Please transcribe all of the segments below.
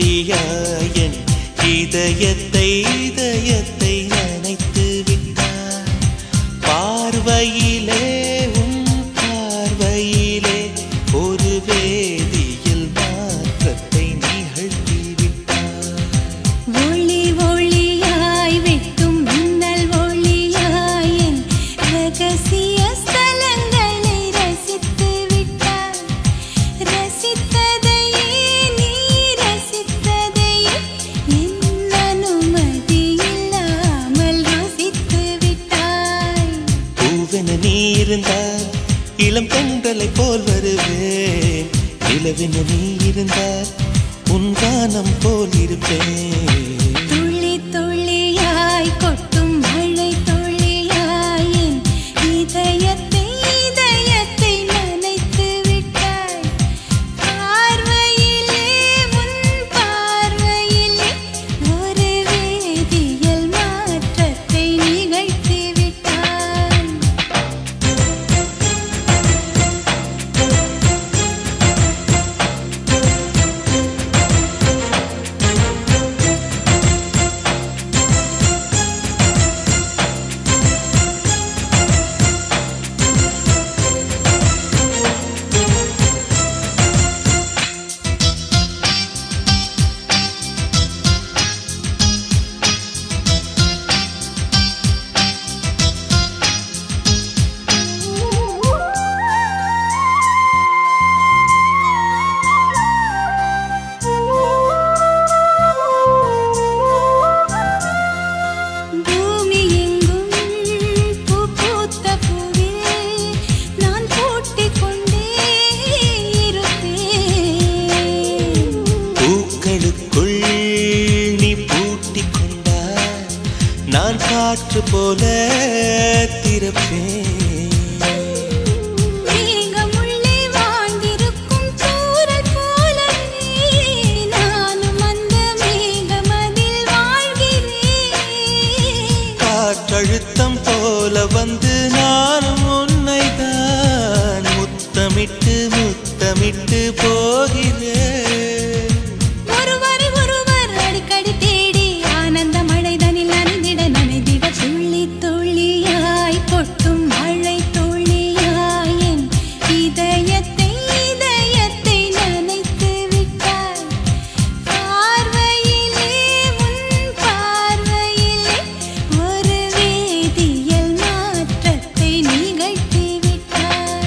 ஒளியாயன் இதயத்தை இதயத்தை நனைத்து விட்டார் பார்வையிலே உன் பார்வையிலே ஒரு வேதியில் மாற்றத்தை நிகழ்த்தி விட்டார் ஒளி ஒளியாய் வெட்டும் மின்னல் ஒளியாயின் ரகசிய ஸ்தலங்களை ரசித்து விட்டார் ரசித்ததையே நீ ரசித்ததையே என் அனுமதி இல்லாமல் ருசித்து விட்டாய் பூவென நீ இருந்தால் இளம் பெண்களை போல் வருவேன் நிலவென நீ இருந்தால் உன் கானம் போல் இருப்பேன் துளி துளியாய் கொட்டும் மழை துளியாயின் இதயத்தை இதயத்தை நனைத்து விட்டாய் பார்வையிலே உன் பார்வையிலே ஒரு வேதியியல் மாற்றத்தை நிகழ்த்தி விட்டாய் பூமி எங்கும் பூ பூத்த பூவில் நான் பூட்டிக் கொண்டே இருப்பேன் பூக்களுக்குள் நீ பூட்டிக் கொண்டால் நான் காற்று போல திறப்பேன் மேகமுள்ளே வாழ்ந்திருக்கும் தூறல் போலவே நானும் அந்த மேகமதில் வாழ்கிறேன் காற்றழுத்தம் போல வந்து நானும் உன்னை தான் முத்தமிட்டு முத்தமிட்டு போகிறேன் ஒருவரை ஒருவர் அடிக்கடி தேடி ஆனந்த மழைதனில் நனைந்திட நனைந்திட துள்ளி துள்ளியாய் கொட்டும் மழை துள்ளியாய் என் இதயத்தை இதயத்தை நனைத்து விட்டாய் பார்வையிலே உன் பார்வையிலே ஒரு வேதியியல் மாற்றத்தை நிகழ்த்தி விட்டாய்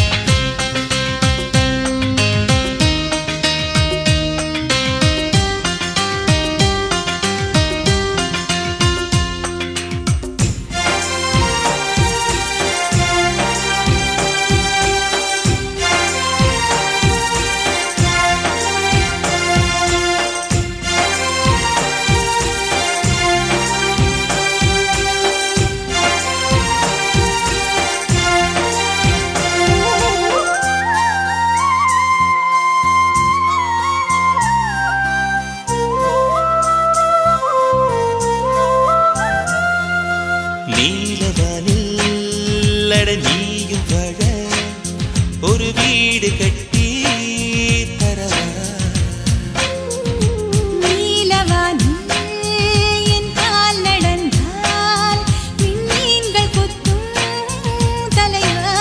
நீலவானில் அட நீயும் வாழ ஒரு வீடு கட்டி தரவா நீலவானில் என் கால் நடந்தால் விண்மீன்கள் குத்தும் தலைவா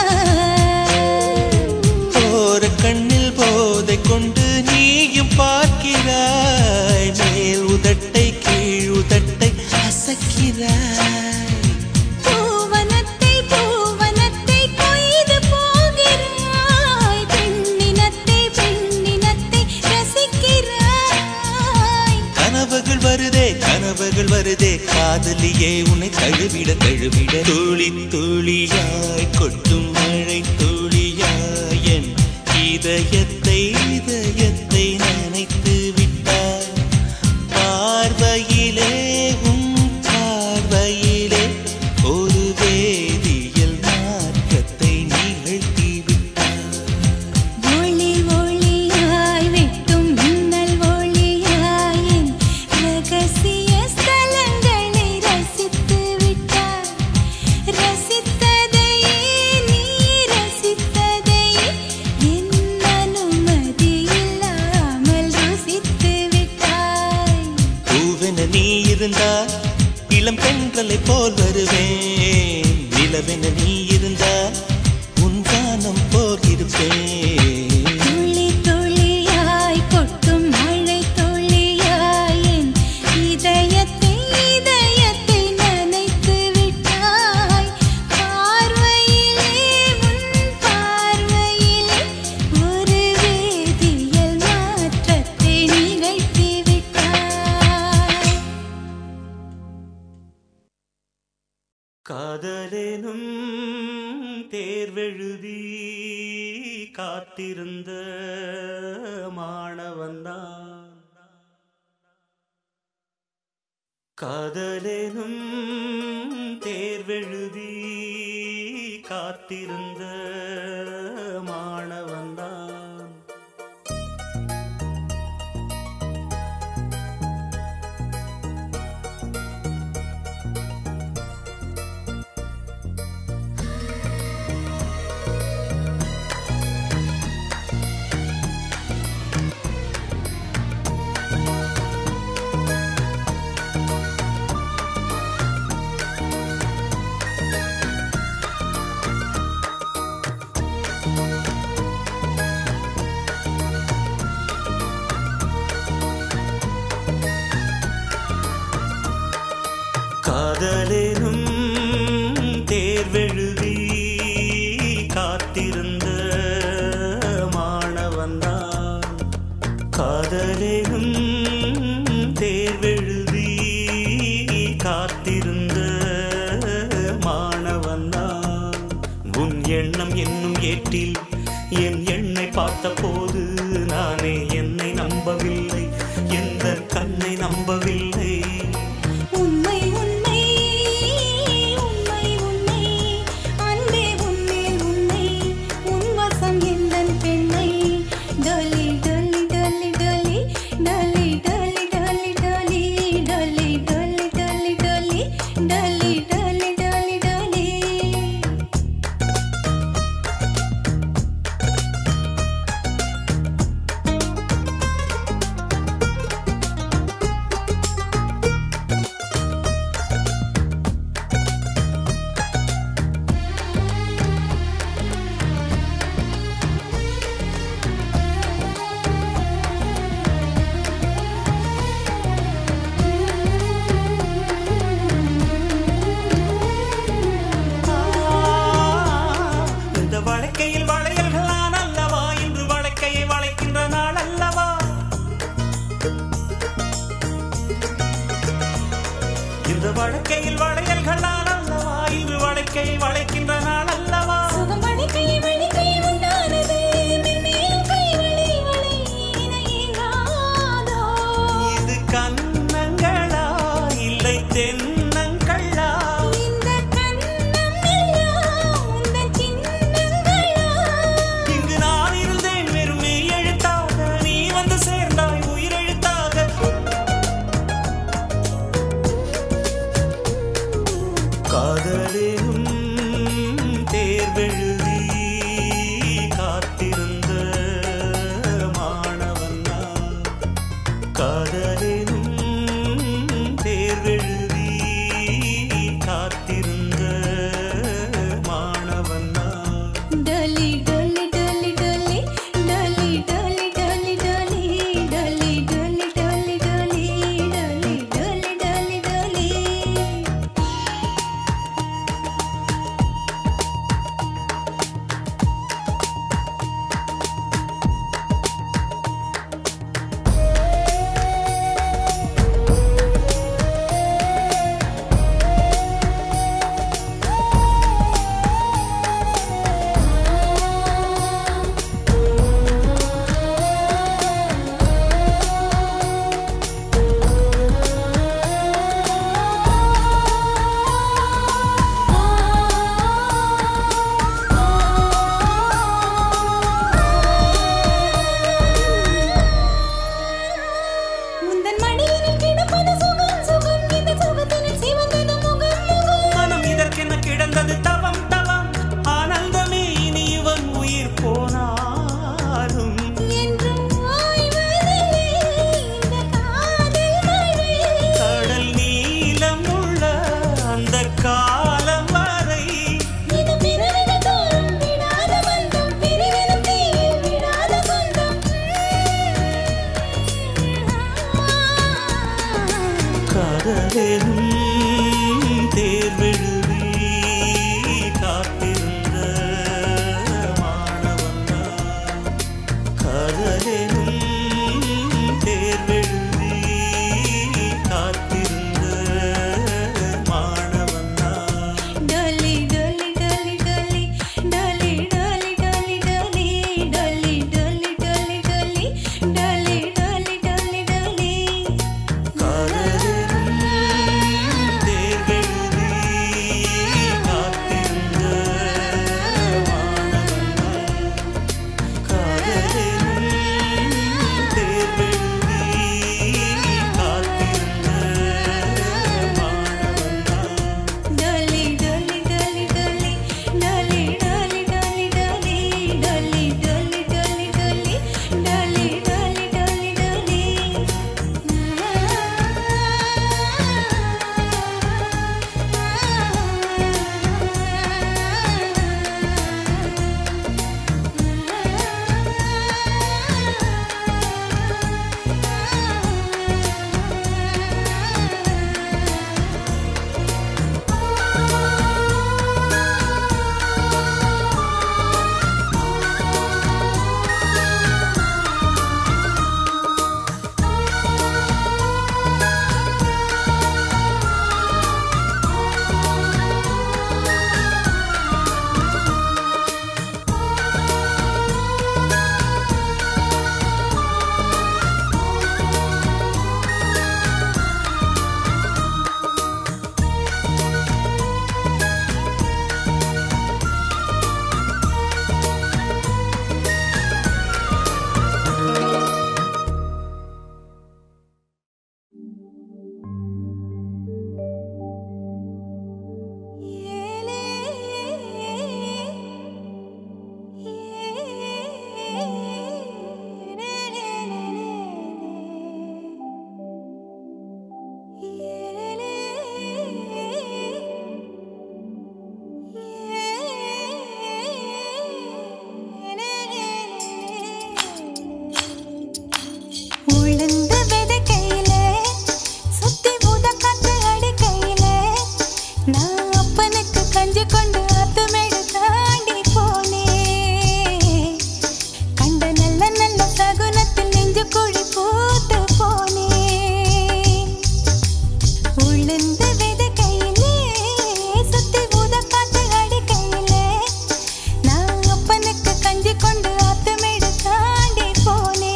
போற கண்ணில் போதை கொண்டு நீயும் பார்க்கிறாய் மேல் உதட்டை கீழ் உதட்டை அசக்கிறாய் பூவனத்தை பூவனத்தை கொய்து போகிறாய் பெண்ணினத்தை பெண்ணினத்தை ரசிக்கிறாய் கனவுகள் வருதே கனவுகள் வருதே காதலியே உன்னை தழுவிட தழுவிட துளி துளியாய் கொட்டும் மழை துளியாய் என் இதயத்தை இதயத்தை நனைத்து விட்டாய் பார்வையிலே உன் பார்வையிலே ஒரு வேதியியல் மாற்றத்தை நிகழ்த்தி விட்டாய் ஒளி ஒளியாய் வெட்டும் மின்னல் ஒளியாய் என் ரகசிய ஸ்தலங்களை ரசித்து விட்டாய் ரசித்ததையே நீ ரசித்ததையே என் அனுமதி இருந்தால் இளம் பெண்களை போல் வருவேன் நிலவென நீ இருந்தால் உன் வானம் போல் இருப்பேன் துளி துளியாய் கொட்டும் மழை துளியாய் என் இதயத்தை இதயத்தை நனைத்து விட்டாய் பார்வையிலே உன் பார்வையிலே ஒரு வேதியியல் மாற்றத்தை நிகழ்த்தி விட்டாய் காதலேனும் தேர்வெழுதி காத்திருந்த மாணவன்தான் காதலேனும் தேர்வெழுதி காத்திருந்த மாணவன்தான் காதலேனும் தேர்வெழுதி காத்திருந்த மாணவன்தான் காதலேனும் தேர்வெழுதி காத்திருந்த மாணவன்தான் உன் எண்ணம் என்னும் ஏற்றில் என் எண்ணை பார்த்தபோது நானே என்னை நம்பவில்லை எந்த கண்ணை நம்பவில்லை உண்மை உண்மை உண்மை உண்மை அன்பே உன்மேல் உண்மை உன் வசம் எந்தன் பெண்ணை டொலி டொலி டொலி டொலி டொலி டொலி டொலி டொலி டொலி டொலி டொலி டொலி டொலி டொலி டொலி டொலி இந்த வழக்கையில் வளையல்கள் நான் அல்லவா இன்று வழக்கையை வளைக்கின்ற நாள் அல்லவா இந்த வழக்கையில் வளையல்கள் நான் அல்லவா இன்று வழக்கையை வளைக்கின்ற நாள் அல்லவா சுகம் வழிக்கை வழிக்கை உண்டானது மென்மேலும் கை வழி வழி இணையாதோ இது கண்ணங்களா இல்லை தென்னங்களா இந்த கண்ணம் எல்லாம் உந்தன் சின்னங்களா இங்கு நான் இருந்தேன் வெறும் மெய் எழுத்தாக நீ வந்து சேர்ந்தாய் உயிரெழுத்தாக காதலேனும் தேர்வெழுதி காத்திருந்த மாணவன் நான். காதலேனும் தேர்வெழுதி காத்திருந்த மாணவன் நான். டொலி டொலி டொலி டொலி டொலி டொலி டொலி டொலி டொலி டொலி டொலி டொலி டொலி டொலி டொலி டொலி காதலேனும் காதலும் தேர்வெழுதி காத்திருந்த மாணவன் காதலும் தேர்வெழுதி காத்திருந்த மாணவன் डोली डोली डोली डोली डोली डोली डोली डोली डोली डोली डोली डोली डोली डोली डोली காதலும் தேர்வெழுதி காத்திருந்த மாணவன் காதலும் தேர்வெழுதி காத்திருந்த மாணவன் डोली डोली डोली डोली डोली डोली डोली डोली डोली डोली डोली डोली डोली डोली डोली உளுந்து விதைக்கையிலே, சுத்தி ஊதக்காத்து அடிக்கையிலே, நான் அப்பனுக்கு கஞ்சி கொண்டு ஆத்துமேடு தாண்டி போனேன். கண்ட நல்ல நல்ல சகுனத்தில் நெஞ்சு குழி பூத்து போனேன். உளுந்து விதைக்கையிலே, சுத்தி ஊதக்காத்து அடிக்கையிலே, நான் அப்பனுக்கு கஞ்சி கொண்டு ஆத்துமேடு தாண்டி போனேன்.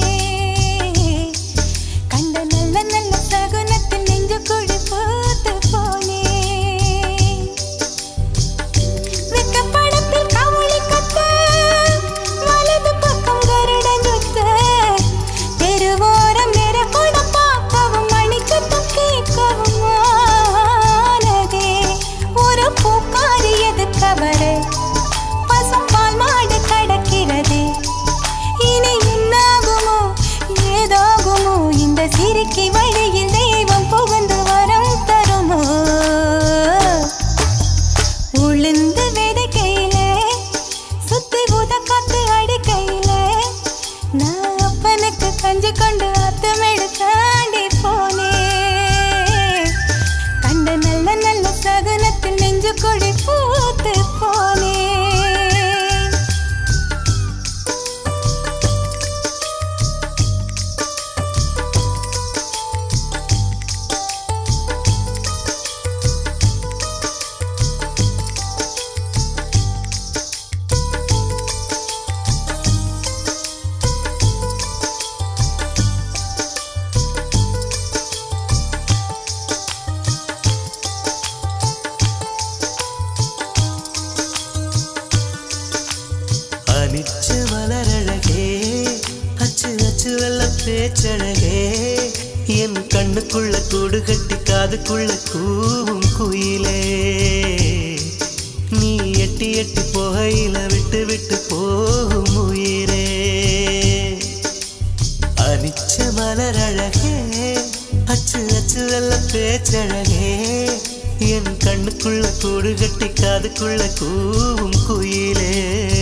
கண்ட நல்ல நல்ல சகுனத்தில் நெஞ்சு குழி பூத்து போனேன். வெக்கப்படத்தில் கவுளி கத்த, வலது பக்கம் கருடன் சுத்த, தெருவோரம் நெருப்புடன் பார்க்கவும் மணிச்சத்தம் கேட்கவும் ஆனதே. ஒரு பூக்காரி எதுக்கவரு பசும்பால் மாடு கடக்கிறது இனி என்னாகுமோ ஏதாகுமோ இந்த சிரிக்கி வழியில் தெய்வம் புகுந்து வரம் தருமோ உளுந்து விதைக்கையிலே சுத்தி ஊதக்காத்து அடிக்கையிலே நான் அப்பனுக்கு கஞ்சி கொண்டு அத்தமிழ் தாண்டி போனேன் கண்ட நல்ல நல்ல சகுனத்தில் நெஞ்சு கொடி பூத்து போனேன் அனிச்ச மலரழகே அச்சு அச்சு வெள்ள பேச்சழகே என் கண்ணுக்குள்ள கூடு கட்டி காதுக்குள்ள கூவும் குயிலே நீ எட்டி எட்டி போகையில விட்டு விட்டு போகும் உயிரே அனிச்ச மலரழகே அச்சு அச்சு வெள்ள பேச்சழகே என் கண்ணுக்குள்ள கூடு கட்டி காதுக்குள்ள கூவும் குயிலே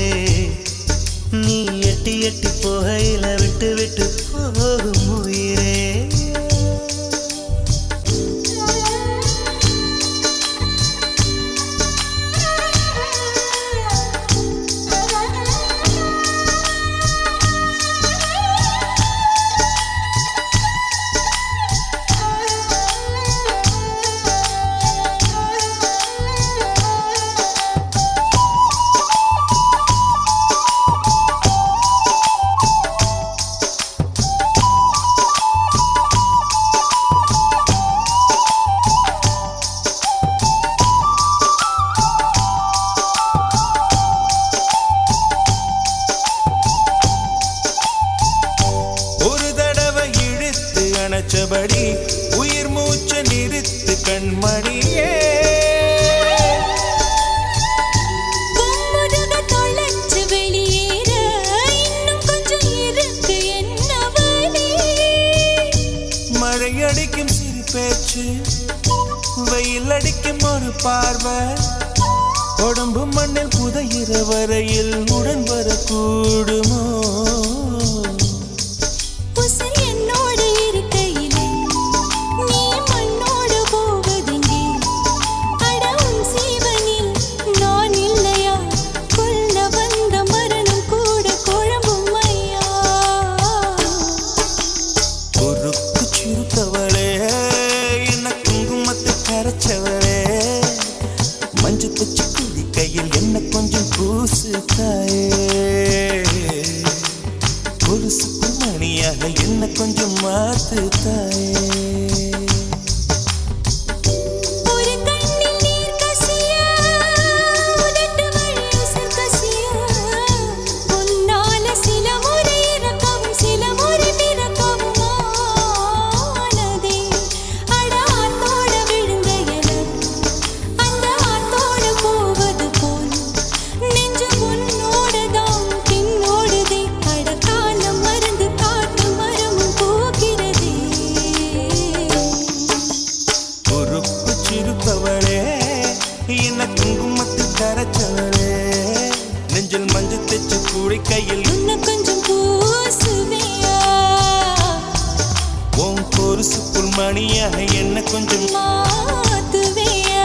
நீ எட்டி எட்டி போகையில விட்டு விட்டு போகும் உயிரே லா நின்றபடி உயிர் மூச்சு நிறுத்து கண்மணியே கும்முருக தொலைச்சு வெளியேற இன்னும் கொஞ்சம் இருக்கு என்ன வழி மழை அடிக்கும் சிறு பேச்சு வெயில் அடிக்கும் ஒரு பார்வை உடம்பு மண்ணில் புதையிற வரையில் உடன் வரக்கூடுமோ உசிர் என்னோடு இருக்கையிலே நீ மண்ணோடு போவதெங்கே அட உன் சீவனில் நான் இல்லையா கொல்ல வந்த மரணம் கூட குழம்பும் ஐயா பொறுப்பு சிறுத்தவளே என்ன குங்குமத்தை கரைச்சவளே மஞ்சு தச்சு குடி கையில் என்ன கொஞ்சம் பூசு தாயே கொலுசுக்கு மணியாக என்ன கொஞ்சம் மாத்து தாயே ஒரு கண்ணில் நீர் கசியா உதட்டு வழி உசர் கசியா உன்னால சில முறை இறக்கவும் சில முறை பிறக்கவும் ஆனதே அட ஆத்தோட விழுந்த எனக்கு அந்த ஆத்தோட போவது போல் நெஞ்சு உன்னோடதான் பின்னோடுதே அட காலம் மறந்து காட்டு மரமும் போகிறதே பொறுப்பு சிறுத்தவளே என்ன குங்குமத்து கரைச்சவளே நெஞ்சில் மஞ்சு தைச்சு கூடி கையில் உன்னை கொஞ்சம் பூசுவியா உன் பொருசுக்குள் மணியாக என்ன கொஞ்சம் மாத்துவியா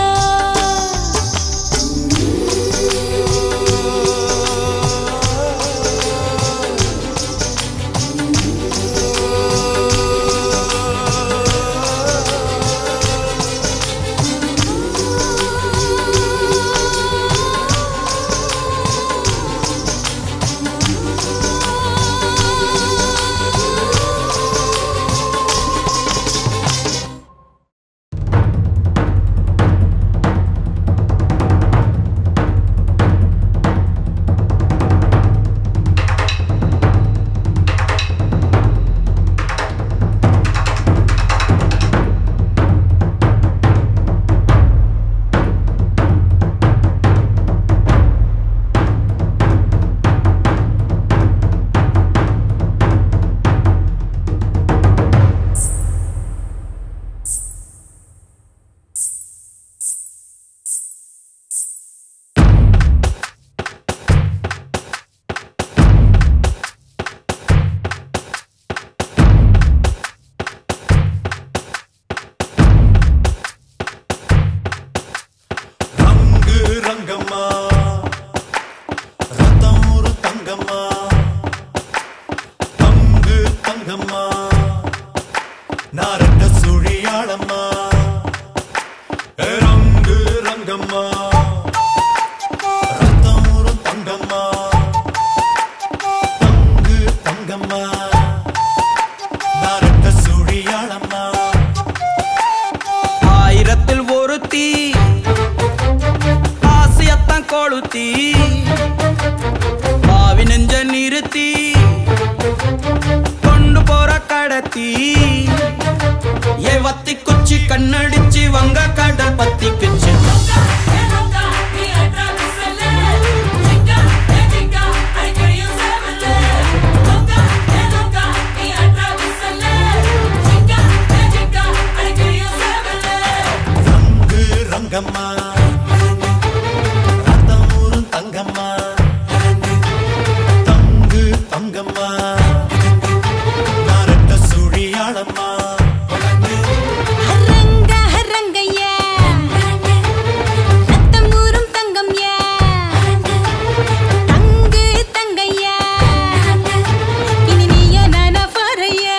ரங்கு ரங்கம்மா ரத்தம் ஒரு தங்கம்மா தங்கு தங்கம்மா நாரட்ட சுழியாளம்மா ரங்கு ரங்கம்மா ரத்தம் ஒரு தங்கம்மா தங்கு தங்கம்மா நாரட்ட சுழியாளம்மா ஆயிரத்தில் ஒருத்தி ஆசையத்தான் கொளுத்தி பாவி நெஞ்ச நிறுத்தி கொண்டு போற கடத்தி ஏ வத்தி குச்சி கண்ணடிச்சு வங்க கடல் பத்திக்குச்சு ரங்கு ரங்கம்மா ரத்தம் ஒரு தங்கம்மா தங்கு தங்கம்மா நாரட்ட சுழியாளம்மா ரங்க ரங்கையா ரத்தம் ஊறும் தங்கம்யா தங்கு தங்கையா இனி நீயா நானா பாறையா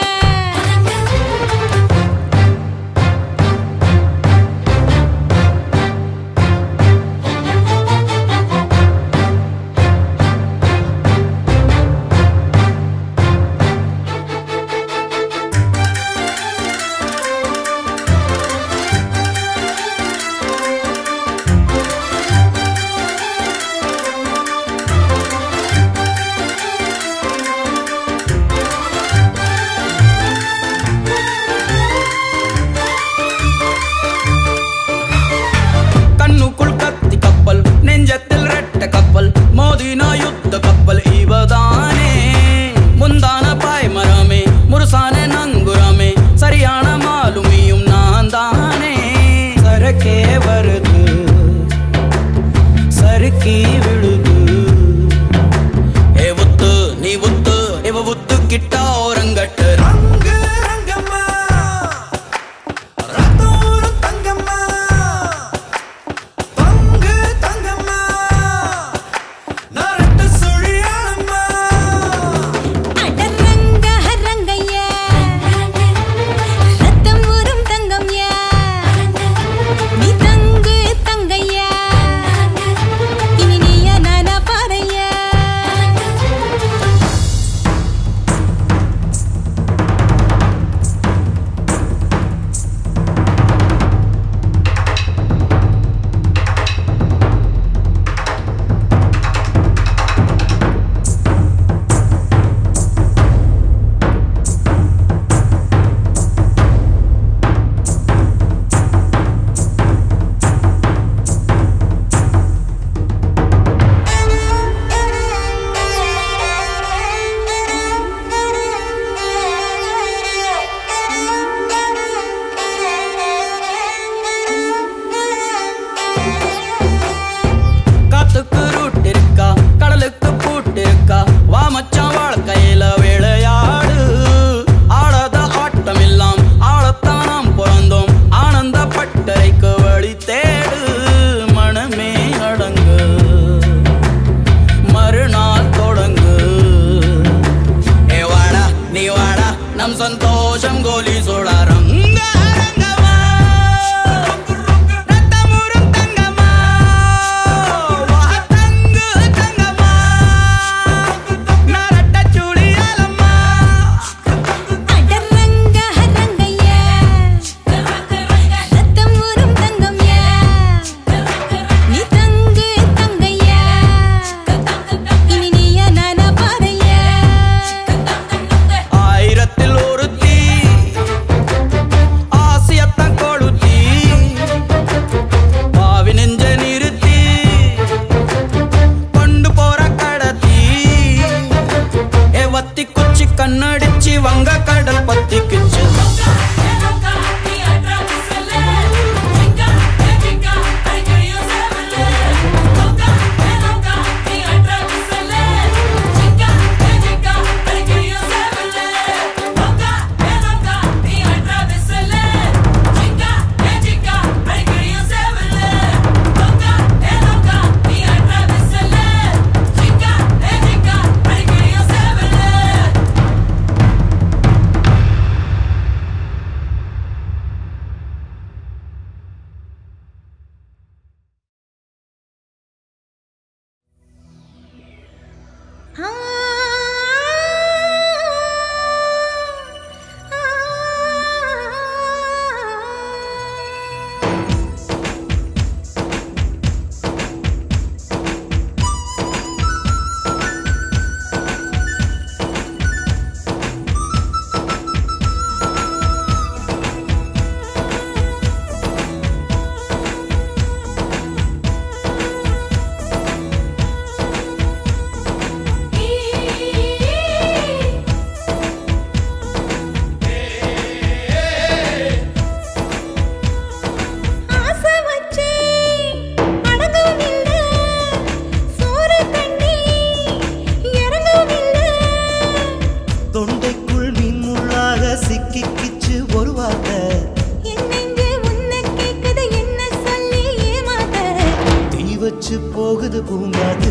பூங்காது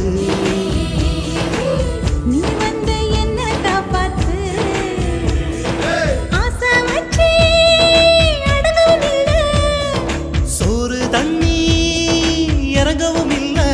நீ வந்து என்ன காப்பாத்து ஆசை வச்சு அடங்கவும் இல்லை சோறு தண்ணி இறங்கவும் இல்லை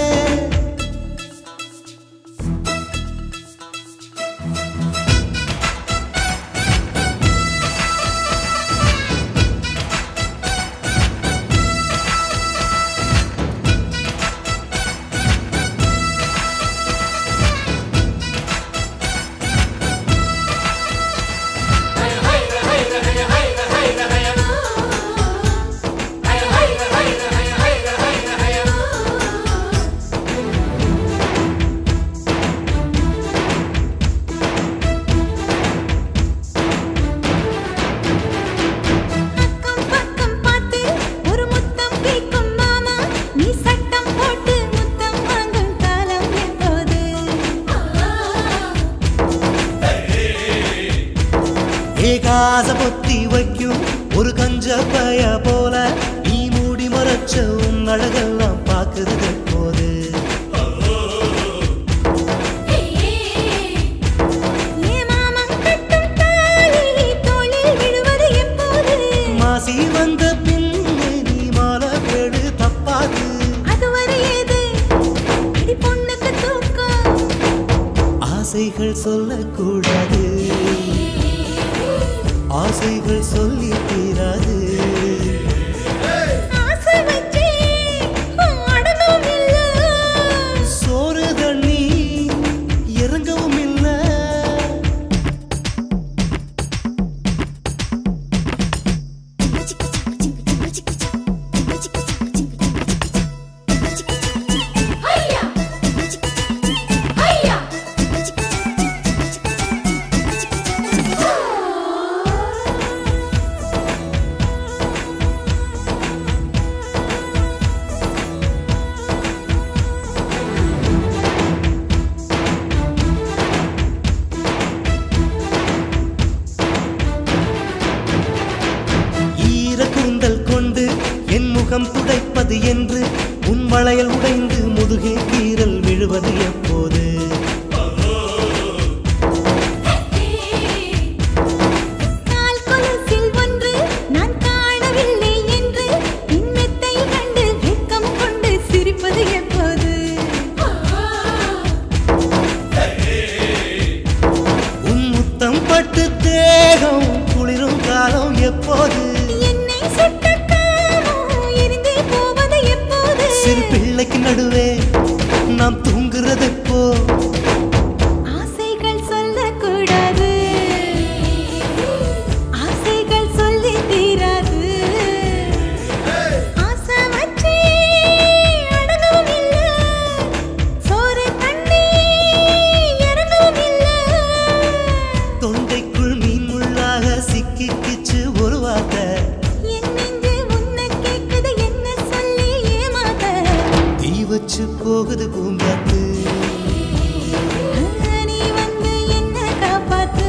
பக்கம் பக்கம் பார்த்து ஒரு முத்தம் கேட்கும் மாமா நீ சட்டம் போட்டு முத்தம் வாங்கும் காலம் எப்போது ஏகாச பொத்தி வைக்கும் ஒரு கஞ்ச பய போல நீ மூடி மறைச்ச உன் அழகெல்லாம் பார்க்கிறது போது ஏ மாமன் கட்டும் தாலி தோளில் விழுவது எப்போது மாசி வந்த பின்னே நீ மாலை பேடு தப்பாது அதுவரை ஏது இடி பொண்ணுக்கு தூக்கம் ஆசைகள் சொல்லக்கூடாது ஆசைகள் சொல்லி தீராது ஆசை வச்சு அடங்கவும் இல்லை சோறு தண்ணி இறங்கவும் இல்லை ஈர கூந்தல் கொண்டு என் முகம் துடைப்பது என்று உன் வளையல் உடைந்து முதுகே கீறல் விழுவது எப்போது கால் கொலுசில் ஒன்று நான் காணவில்லை என்று பின் மெத்தை கண்டு வெட்கம் கொண்டு சிரிப்பது எப்போது உன் முத்தம் பட்டு தேகம் குளிரும் காலம் எப்போது என்னை சுட்ட காமம் எரிந்தே போவது எப்போது சிறு பிள்ளைக்கு நடுவே நாம் தூங்குறது எப்போ ஆசைகள் சொல்லக்கூடாது ஆசைகள் சொல்லி தீராது ஆசை வச்சு அடங்கவும் இல்லை சோறு தண்ணி இறங்கவும் இல்லை தொண்டைக்குள் மீன் முள்ளாக சிக்கிக்கிச்சு ஒரு வார்த்தை என் நெஞ்சு உன்னை கேக்குது என்ன சொல்லி ஏமாத்த தீ வச்சு போகுது பூங்காத்து நீ வந்து என்ன காப்பாத்து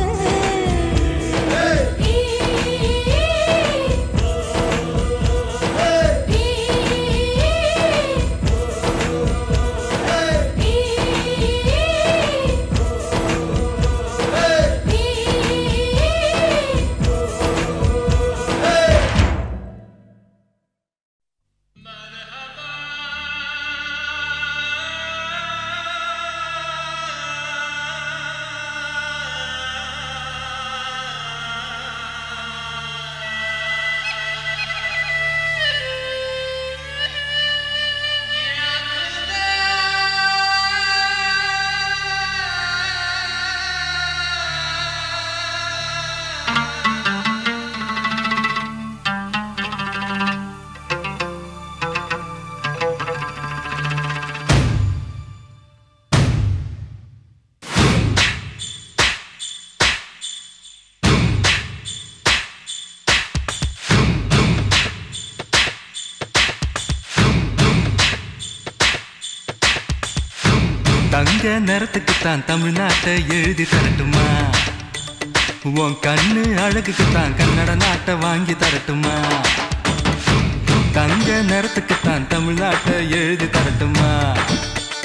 தங்க நிறத்துக்குத்தான் தமிழ்நாட்டை எழுதி தரட்டுமா உன் கண்ணு அழகுக்குத்தான் கன்னட நாட்டை வாங்கி தரட்டுமா தங்க நிறத்துக்குத்தான் தமிழ்நாட்டை எழுதி தரட்டுமா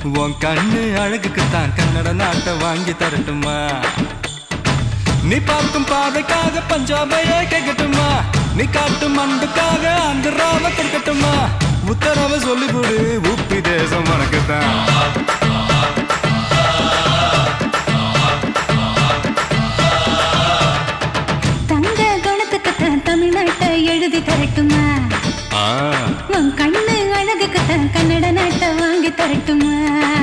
உன் கண்ணு அழகுக்குத்தான் கன்னட நாட்டை வாங்கி தரட்டுமா நீ பார்க்கும் பார்வைக்காக பஞ்சாபையே கேட்கட்டுமா நீ காட்டும் அன்புக்காக ஆந்திராவை கொடுக்கட்டுமா உத்தரவை சொல்லிவிடு உப்பி தேசம் உனக்குத்தான் தங்க குணத்துக்குத்தான் தமிழ்நாட்டை எழுதி தரட்டுமா ஆ உன் கண்ணு அழகுக்குத்தான் கன்னட நாட்டை வாங்கி தரட்டுமா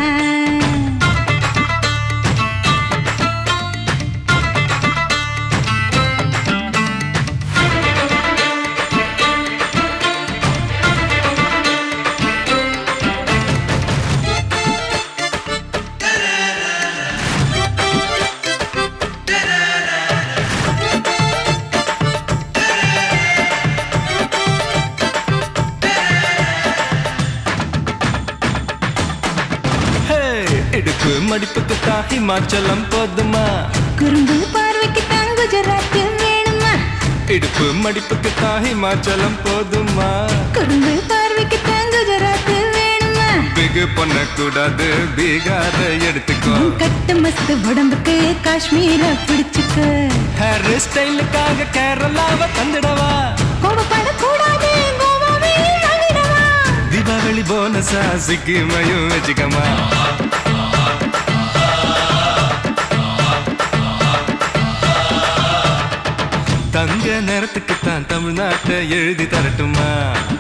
ஹே, இடுப்பு மடிப்புக்குத்தான் ஹிமாச்சலம் போதுமா குறும்பு பார்வைக்குத்தான் குஜராத் வேணுமா இடுப்பு மடிப்புக்குத்தான் ஹிமாச்சலம் போதுமா குறும்பு பார்வைக்குத்தான் குஜராத் வேணுமா பிகு பண்ணக்கூடாது பீகார எடுத்துக்கோ உன் கட்டு மஸ்து உடம்புக்கு காஷ்மீர பிடிச்சுக்க ஹேர் ஸ்டைலுக்காக கேரளாவை தந்துடவா கோபப்படக்கூடாது கோவாவே வாங்கிடவா தீபாவளி போனஸா சிக்கிமையும் வச்சுக்கமா தங்க நேரத்துக்குத்தான் தமிழ்நாட்டை எழுதி தரட்டுமா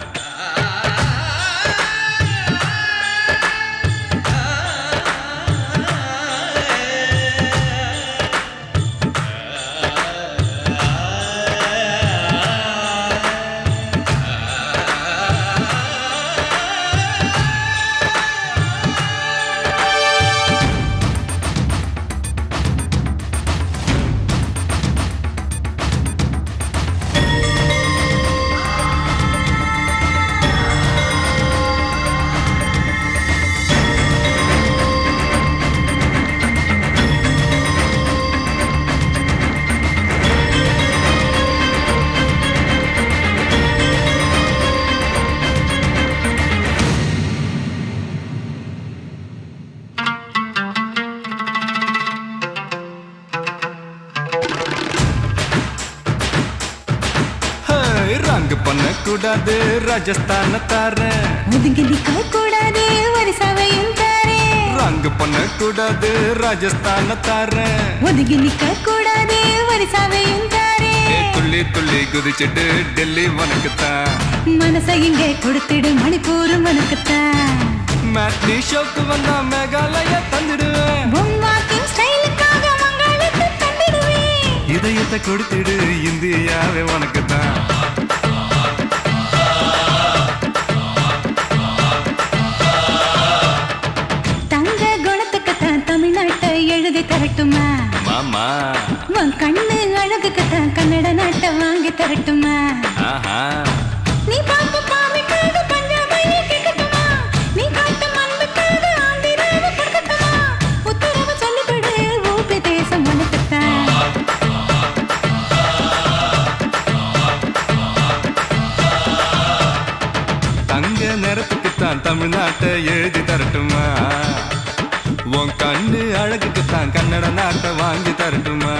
ஹே, ரங்கு பண்ணக்கூடாது ராஜஸ்தான தாரேன் ஒதுங்கி நிக்க கூடாது வரிசவையும் தாரே ரங்கு பண்ணக்கூடாது ராஜஸ்தான தாரேன் ஒதுங்கி நிக்க கூடாது வரிசவையும் தாரே ஏ, துள்ளி துள்ளி குதிச்சிட்டு டெல்லி உனக்குத்தான் மனசை இங்கே கொடுத்துடு மணிப்பூர் உனக்குத்தான் மேட்னி ஷோக்கு வந்தா மேகாலய தந்துடுவேன் உன் வாக்கிங் ஸ்டைலுக்காக மங்களுக்கு தந்திடுவேன் இதயத்தை கொடுத்துடு இந்தியாவே உனக்குத்தான் தங்க குணத்துக்குத்தான் தமிழ்நாட்டை எழுதி தரட்டுமா மாமா உன் கண்ணு அழகுக்குத்தான் கன்னட நாட்டை வாங்கி தரட்டுமா ஆஹா நீ பார்க்கும் பாவைக்காக பஞ்சாபையை கேட்கட்டுமா நீ காட்டும் அன்புக்காக ஆந்திராவை கொடுக்கட்டுமா உத்தரவு சொல்லிவிடு ஊபி தேசம் உனக்குத்தான் தங்க நேரத்துக்குத்தான் தமிழ்நாட்டை எழுதி தரட்டுமா உன் கண்ணு அழகுக்குத்தான் கன்னட நாட்டை வாங்கி தரட்டுமா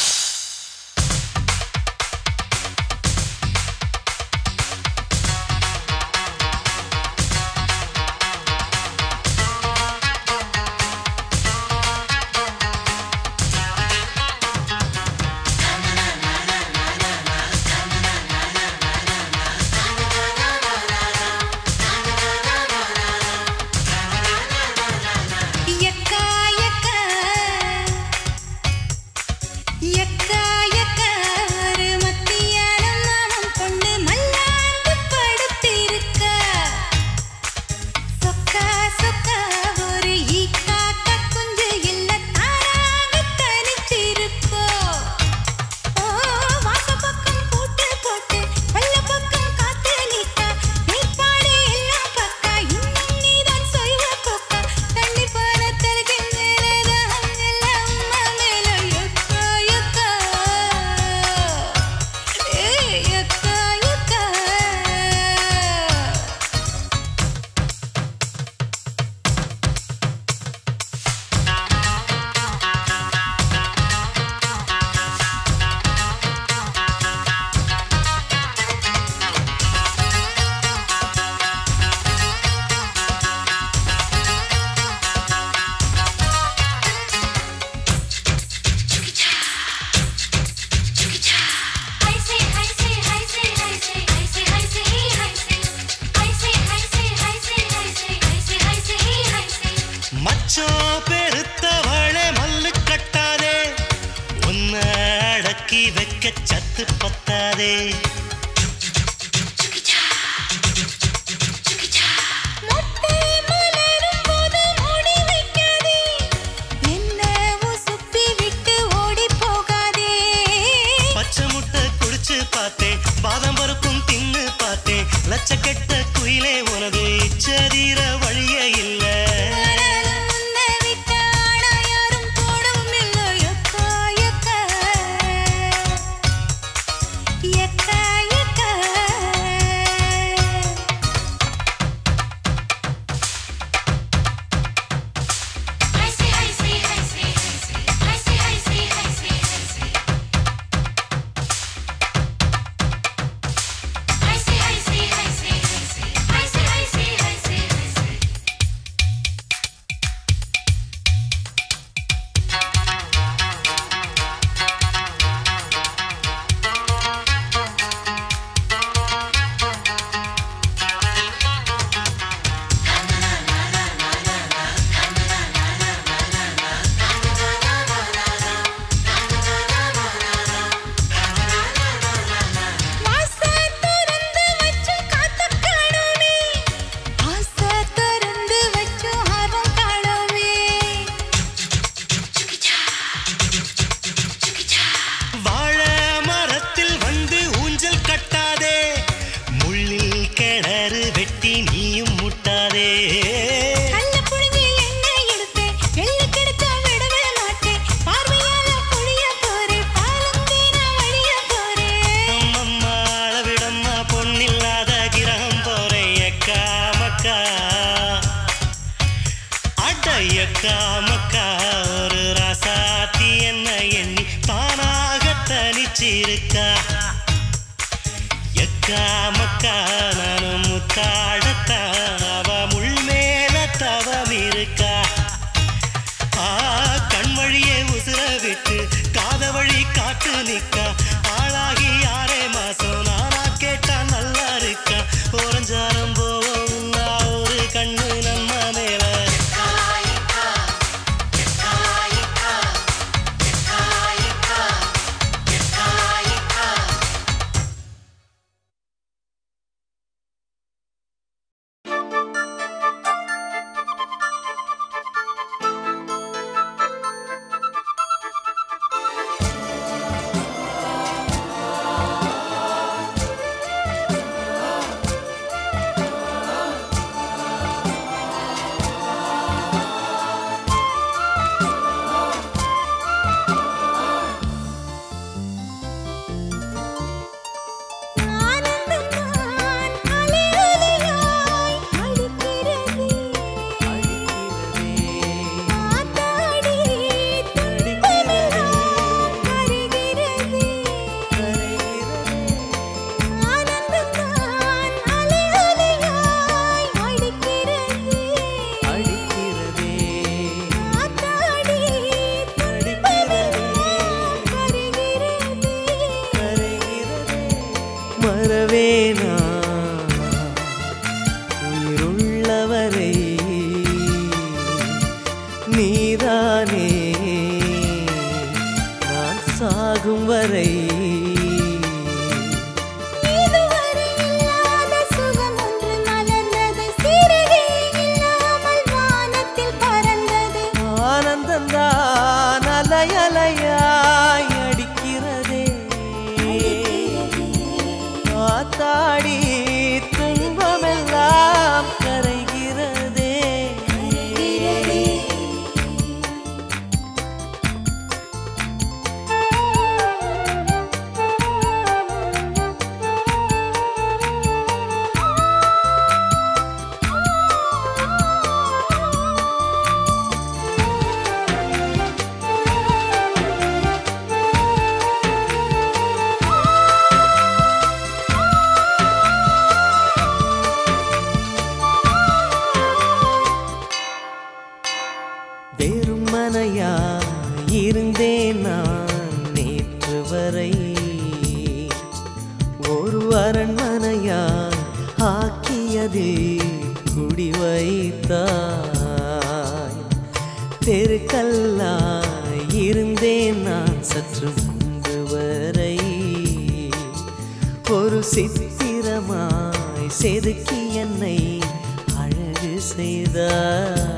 எக்கா அச்சம் பெருத்தவளே மல்லு கட்டாதே உன்ன அடக்கி வைக்க சத்து பத்தாதே மொட்டை மலரும் போது மூடி வைக்காதே என்ன உசுப்பி விட்டு ஓடி போகாதே பச்சை முட்டை குடிச்சு பார்த்தேன் பாதாம் பருப்பும் தின்னு பார்த்தேன் லட்சக்கெட்ட குயிலே உனது இச்சதீர வழியே இல்ல ஆனாலும் உன்னை விட்ட ஆனா யாரும் போடவும் இல்லை எக்கா எக்கா எக்கா எக்கா வாச திறந்து வச்சு காத்து காணோமே ஆசை திறந்து வச்சு ஆர்வம் காணோமே வாழை மரத்தில் வந்து ஊஞ்சல் கட்டாதே முள்ளில் கிணறு வெட்டி நீயும் முட்டாதே கள்ள புழுங்கி எண்ணெய் எடுப்பேன் வெள்ளை கிடைச்சா விடவே மாட்டேன் பார்வையால பொழிய போறேன் பாலும் வீணா வழிய போறேன் அம்மம்மா அளவிடம்மா பொன்னில்லாத கிரகம் போறேன் எக்கா மக்கா அட எக்கா மக்கா ஒரு ராசாத்தி என்ன எண்ணி தானாக தனிச்சிருக்கா எக்கா மக்கா நானும் முத்தாடத்தான் அவ முள் மேல தவம் இருக்கா ஆ கண் வழியே உசுர விட்டு காத வழி காட்டு நிக்கா ஆளாகி யாரே மாசம் நானா கேட்டா நல்லா இருக்கா ஓரஞ்சாரம் போவோம் நான் ஒரு கண்ணு நம்ம மேல ஆனந்தம் தான் அலை அலையாய் அடிக்கிறது ஆத்தாடி துன்பமெல்லாம் கரைகிறது ஆனந்தம் தான் அலை அலையாய் அடிக்கிறது ஆத்தாடி துன்பமெல்லாம் கரைகிறது மறவேனா உயிருள்ளவரை நீதானே நான் சாகும் வரை இதுவரை இல்லாத சுகம் ஒன்று மலர்ந்தது சிறகே இல்லாமல் வானத்தில் பறந்தது ஆனந்தந்தான் அலையலையாய் அடிக்கிறதே காத்தாடி துன்பமெல்லாம் கரைகிறதே வெறும் மனையா இருந்தேன் நான் நேற்று வரை ஒரு அரண்மனையா ஆக்கியதில் குடி வைத்தாய் தெருக்கல்லாய் இருந்தேன் நான் சற்று முன்பு வரை ஒரு சித்திரமாய் செதுக்கி என்னை அழகு செய்தாய்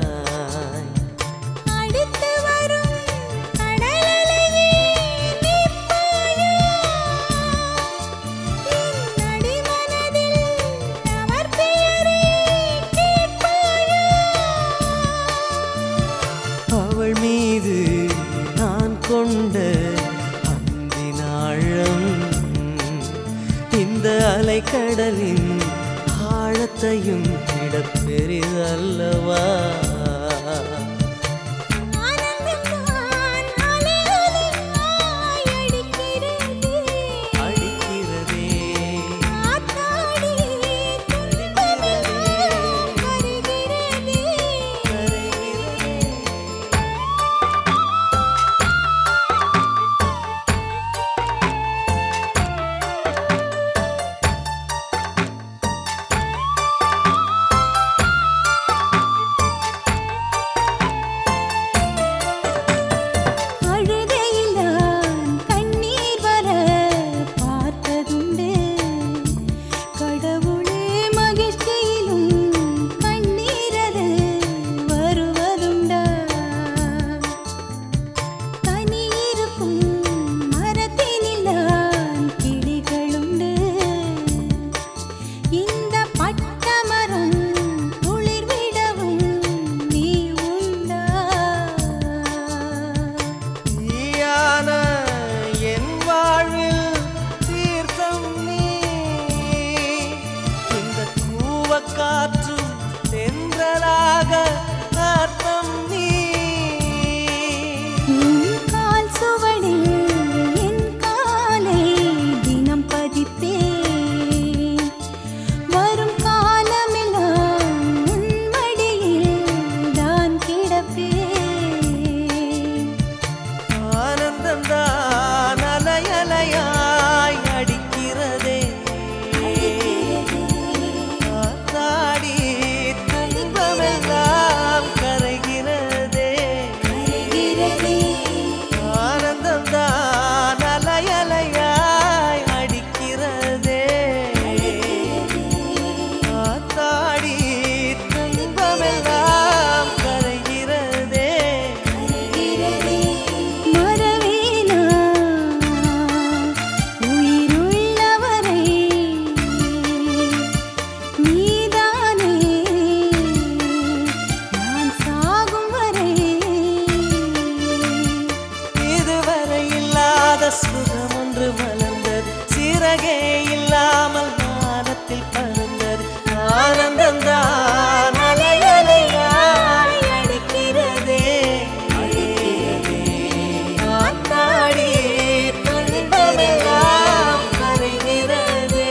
அடுத்து வரும் கடலலையே நிற்பாயா என் அடிமனதில் அவர் பெயரை கேட்பாயா அவள் மீது நான் கொண்ட அன்பின் ஆழம் இந்த அலைக்கடலின் ஆழத்தையும் விட பெரிதல்லவா ஆனந்தம்தான் அலை அலையாய் அடிக்கிறதே அடிக்கிறதே ஆத்தாடி துன்பமெல்லாம் கரைகிறதே அழுகையில் நான் கண்ணீர் வர பார்த்ததுண்டு கடவுளே மகிழ்ச்சியிலும் கண்ணீரது வருவதுண்டா தனியிருக்கும் மரத்தினில் நான் கிளிகளுண்டு இந்த பட்டமரம் துளிர்விடவும் நீ உண்டா நீயான என் வாழ்வில் தீர்த்தம் நீ இந்த கூவக்காற்றும் தென்றலாக அர்த்தம் நீ உன் கால் சுவடில் என் காலை தினம் பதிப்பேன் வரும் காலமெல்லாம் உன் மடியில் தான் கிடப்பேன் ஆனந்தம் தான் அலையலையாய் அடிக்கிறதே காத்தாடி துன்பமெல்லாம் கரைகிறதே ஆனந்தம் தான் அலையலையாய் அடிக்கிறதே காத்தாடி துன்பமெல்லாம் கரைகிறதே மறவேனா உயிருள்ளவரை நீதானே நான் சாகும் வரை இதுவரை இல்லாத சுகம் ஒன்று மலர்ந்தது சிறகே இல்லாமல் வானத்தில் பறந்தது ஆனந்தம் தான் அலையலையாய் அடிக்கிறதே ஆத்தாடி துன்பமெல்லாம் கரைகிறதே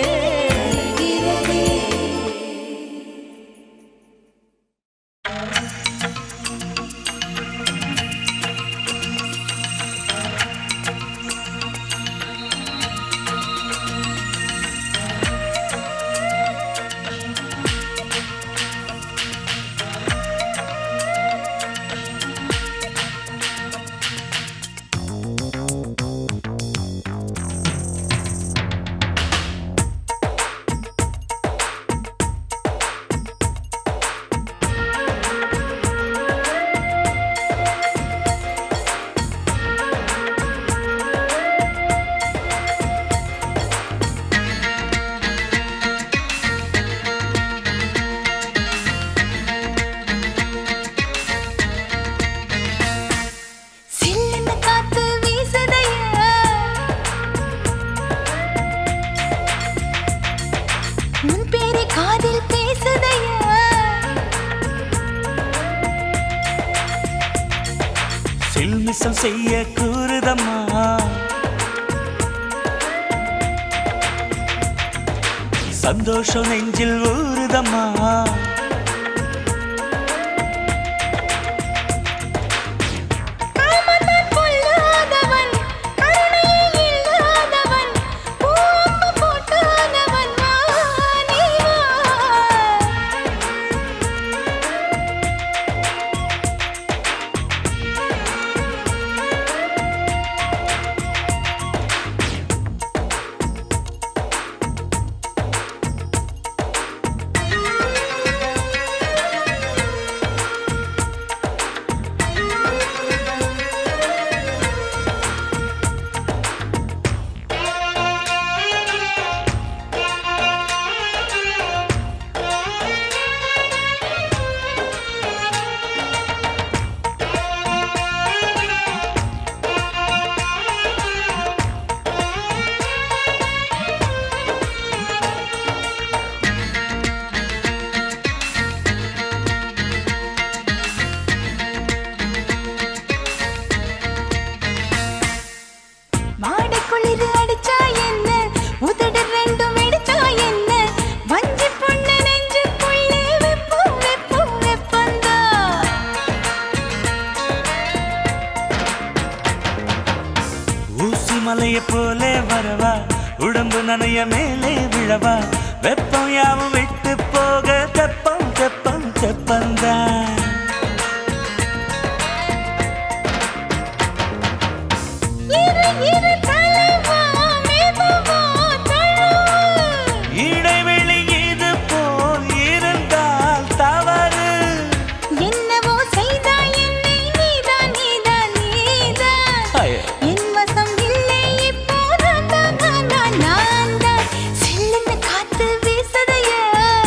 சில்லுன்னு காத்து வீசுதையா உன் பேரை காதில் பேசுதையா சில்மிசம் செய்ய கூறுதம்மா சந்தோஷம் நெஞ்சில் ஊறுதம்மா காமத்தான் கொல்லாதவன் கருணையே இல்லாதவன் பூம்பு போட்டாதவன் வா நீ வா மலைய போலே வரவா உடம்பு நனைய மேலே விழவா வெப்பம் யாவும் விட்டு போக தெப்பம் தெப்பம் தெப்பந்தான் இரு இரு தலைவா மெதுவா தழுவு இடைவெளி இது போல் இருந்தால் தவறு என்னவோ செய்தாய் என்னை நீதான் நீதான் நீதான் என் வசம் இல்லை இப்போ நான் தான் நான் தான் நான் தான் சில்லுன்னு காத்து வீசுதையா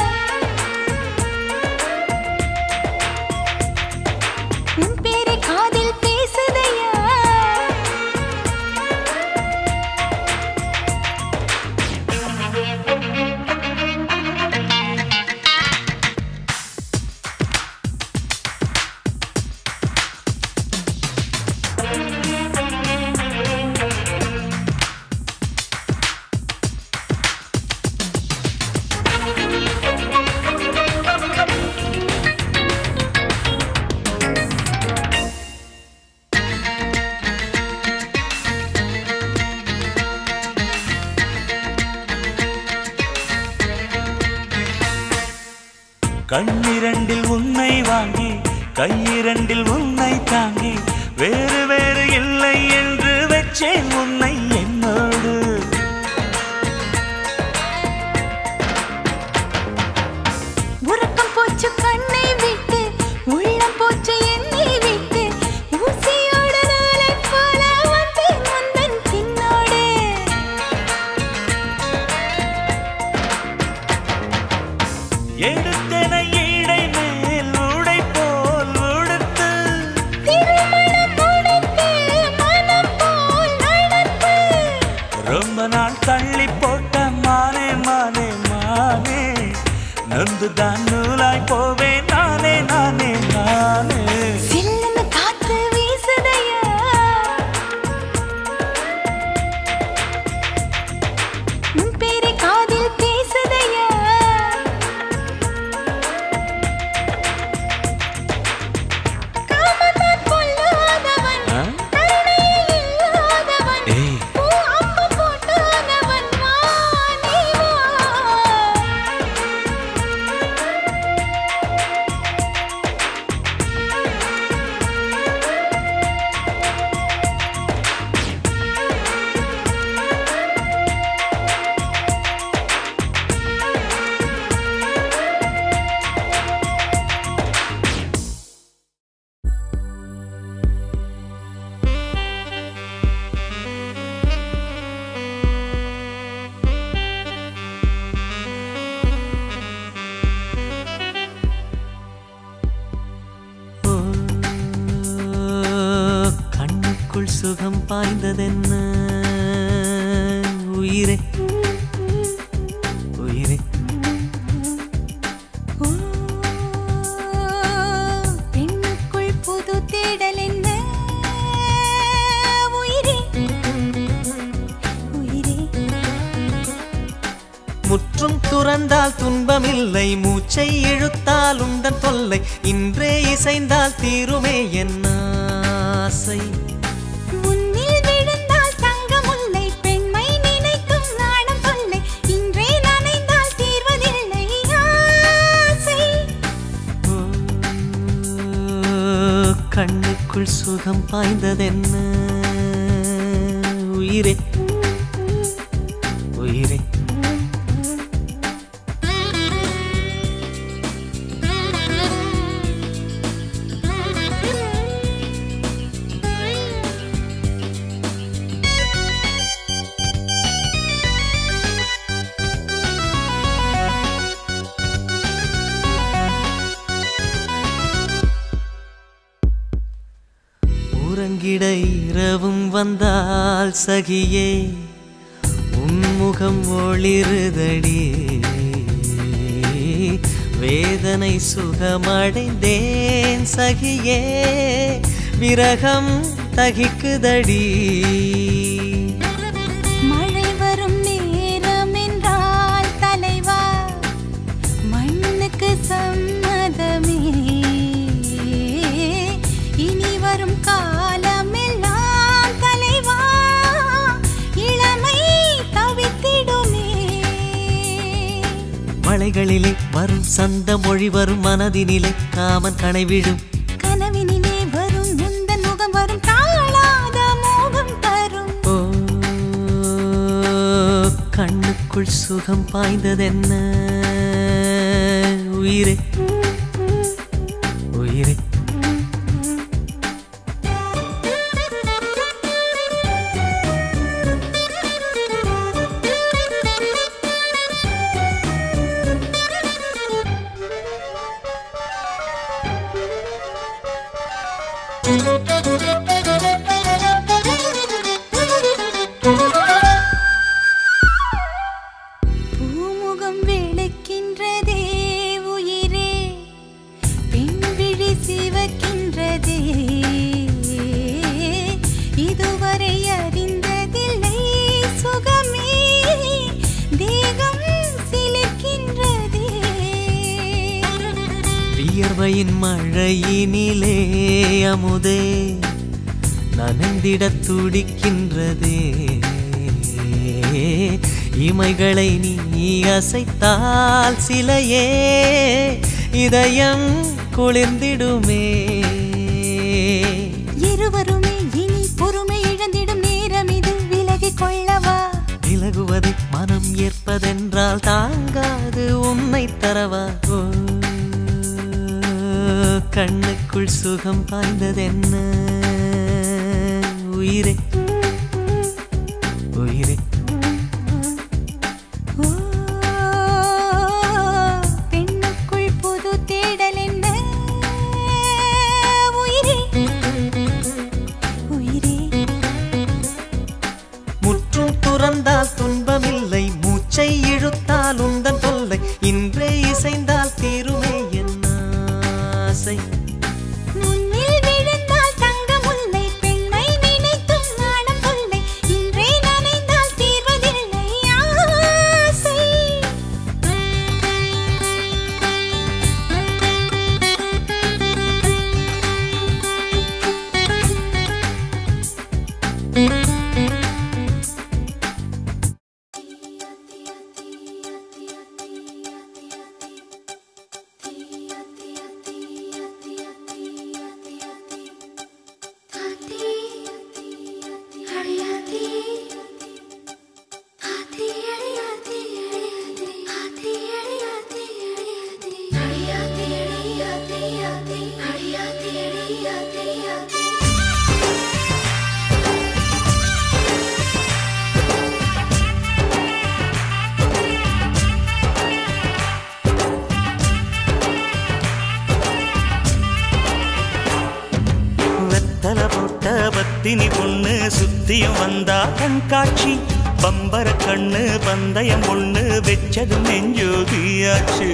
உன் பேரை காதில் பேசுதையா கண்ணிரண்டில் உன்னை வாங்கி கையிரண்டில் உன்னை தாங்கி வேறு வேறு இல்லை என்று வச்சேன் உன்னை என்னோடு உறக்கம் போச்சு கண்ணை விட்டு உள்ளம் போச்சு என்னை விட்டு ஊசியோட நாளை போல வந்தேன் வந்தன் பின்னோடு எடுத்தன இடை மேல் உடை போல் உடுத்து திருமணம் முடித்து மனம் போல் நடத்து ரொம்ப நாள் தள்ளி போட்ட மானே மானே மானே நொந்துதான் நூலாய் போவேன் நானே நானே நானே சில்லுன்னு காத்து வீசுதையா உன் பேரை காதில் பேசுதையா காமத்தான் கொல்லாதவன் ஆ? கருணையே இல்லாதவன் ஏய். பூ அம்பு போட்டாதவன் வா நீ வா ஓ, கண்ணுக்குள் சுகம் பாய்ந்ததென்ன உயிரே உயிரே ஓ, பெண்ணுக்குள் புது தேடல் என்ன உயிரே உயிரே முற்றும் துறந்தால் துன்பமில்லை மூச்சை இழுத்தால் உண்டன் தொல்லை இன்றே இசைந்தால் தீருமே என் ஆசை முன்னில் விழுந்தால் தங்கமுல்லை பெண்மை நினைக்கும் நாணம் தொல்லை இன்றே நனைந்தால் தீர்வதில்லை ஆசை ஓ, கண்ணுக்குள் சுகம் பாய்ந்ததென்ன உயிரே உயிரே உறங்கிட இரவும் வந்தால் சகியே உன்முகம் ஒளிருதடி வேதனை சுகமடைந்தேன் சகியே விரகம் தகிக்குதடி மழை வரும் நேரம் என்றால் தலைவா மண்ணுக்கு சம்மதமே இனி வரும் காலமெல்லாம் தலைவா மலைகளிலே வரும் சந்த மொழி வரும் மனதினிலே காமன் கனை விழும் கனவினிலே வரும் முந்தன் முகம் வரும் தாழாத மோகம் தரும் ஓ கண்ணுக்குள் சுகம் பாய்ந்ததென்ன உயிரே உயிரே பூமுகம் வெளுக்கின்றதே உயிரே பெண்விழி சிவக்கின்றதே இதுவரை அறிந்ததில்லை சுகமே தேகம் சிலிர்க்கின்றதே வியர்வையின் மழையினிலே அமுதே நனைந்திடத் துடிக்கின்றதே இமைகளை நீ அசைத்தால் சிலையே இதயம் குளிர்ந்திடுமே இருவருமே இனி பொறுமை இழந்திடும் நேரம் இது விலகிக் கொள்ளவா விலகுவதை மனம் ஏற்பதென்றால் தாங்காது உன்னை தரவா ஓ, கண்ணுக்குள் சுகம் பாய்ந்ததென்ன உயிரே உயிரே ஓ, பெண்ணுக்குள் புது தேடல் என்ன உயிரே உயிரே முற்றும் துறந்தால் துன்பமில்லை மூச்சை இழுத்தால் உந்தன் தொல்லை இன்றே இசைந்தால் தீருமே என் ஆசை முன்னில் விழுந்தால் தங்கமுல்லை பெண்ணை நினைத்தும் நாணம் கொல்லை இன்றே நனைந்தால் தீர்வதில்லை ஆசை வெத்தல போட்ட பத்தினி பொண்ணு சுத்தியும் வந்தா கண்காட்சி பம்பர கண்ணு பந்தயம் பொண்ணு வெச்சது நெஞ்சோதியாச்சு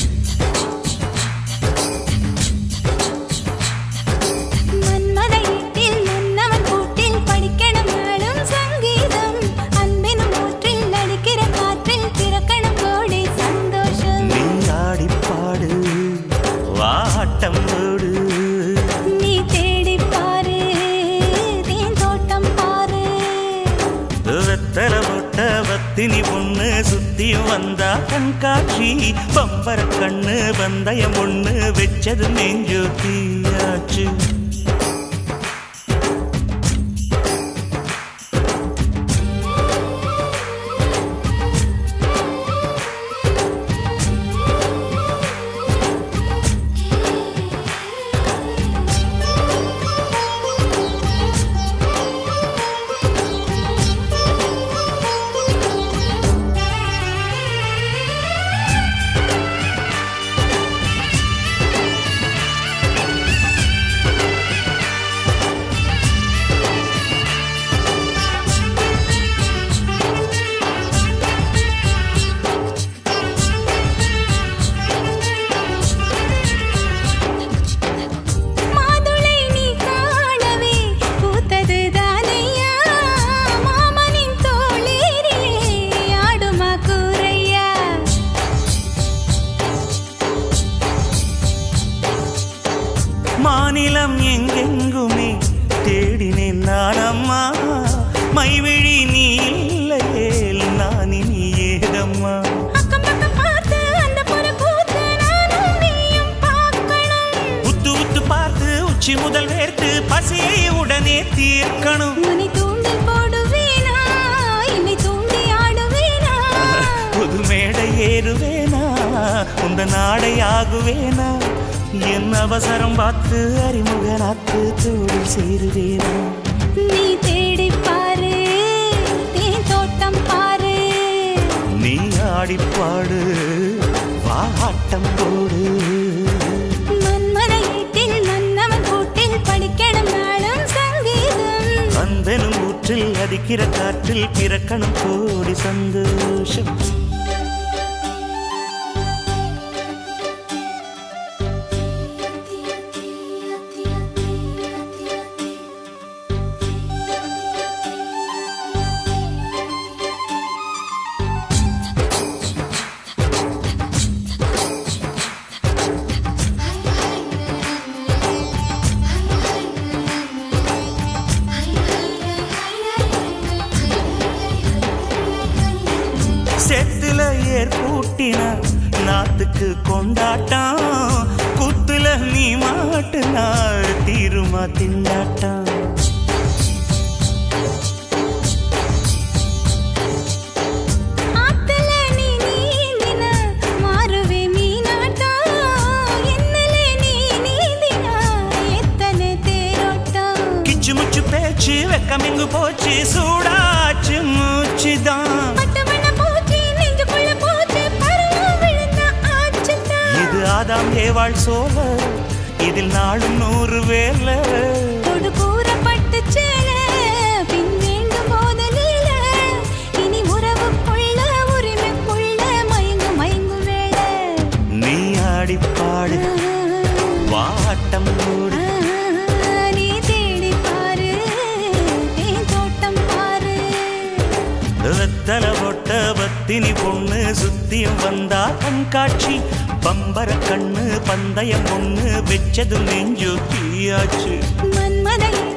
மன்மத ஈட்டில் மன்னவன் கூட்டில் படிக்கணும் நாளும் சங்கீதம் அன்பினும் ஊற்றில் அடிக்கிற காற்றில் பிறக்கணும் கோடி சந்தோஷம் நீ ஆடிப்பாடு வாட்டம் போடு நீ தேடிப் பாரு தேன் தோட்டம் பாரு வெத்தல போட்ட பத்தினி பொண்ணு சுத்தியும் வந்தா கண்காட்சி பம்பர கண்ணு பந்தயம் பொண்ணு வெச்சது நெஞ்சோதியாச்சு ஆ என்னே தீர்க்கணும் உன்னை தூண்டி போடுவேனா என்னை தூண்டி ஆடுவேனா புது மேடை ஏறுவேனா உந்த நாடை ஆகுவேனா என் அவசரம் பார்த்து அறிமுகனாத்து தோடி சேருவேனா நீ தேடி பாரு தேன் தோட்டம் பாரு நீ ஆடிப்பாடு வாட்டம் போடு மன்மத ஈட்டில் மன்னவன் கூட்டில் படிக்கணும் நாளும் சங்கீதம் அன்பெனும் ஊற்றில் அடிக்கிற காற்றில் பிறக்கணும் கோடி சந்தோஷம் செத்துல ஏர் பூட்டினா நாத்துக்கு கொண்டாட்டம் குத்துல நீ மாட்டுனா தீருமா திண்டாட்டம் ஆத்துல நீ நீந்தினா மாறுவே மீனாட்டம் என்னலே நீ நீந்தினா எத்தனை தேரோட்டம் கிச்சு முச்சு பேச்சு வெக்கமிங்கு போச்சு சூடாச்சு மூச்சுதான் பட்டவன போச்சு நெஞ்சுக்குள்ள போச்சு பருவம் விழுந்த ஆச்சுதான் இது ஆதாம் ஏவாள் சோல இதில் நாளும் நூறு வேலை தொடு கூறப்பட்டு சேல பின் வேண்டும் போதலில இனி உறவுக்குள்ள உரிமைக்குள்ள மயங்கும் மயங்கும் வேளை நீ ஆடிப்பாடு வாட்டம் போடு நீ தேடி பாரு தேன் தோட்டம் பாரு வெத்தல பொட்ட பத்தினி பொண்ணு சுத்தியும் வந்தா கண்காட்சி பம்பர கண்ணு பந்தயம் ஒண்ணு வெச்சது நெஞ்சு தீயாச்சு மன்மத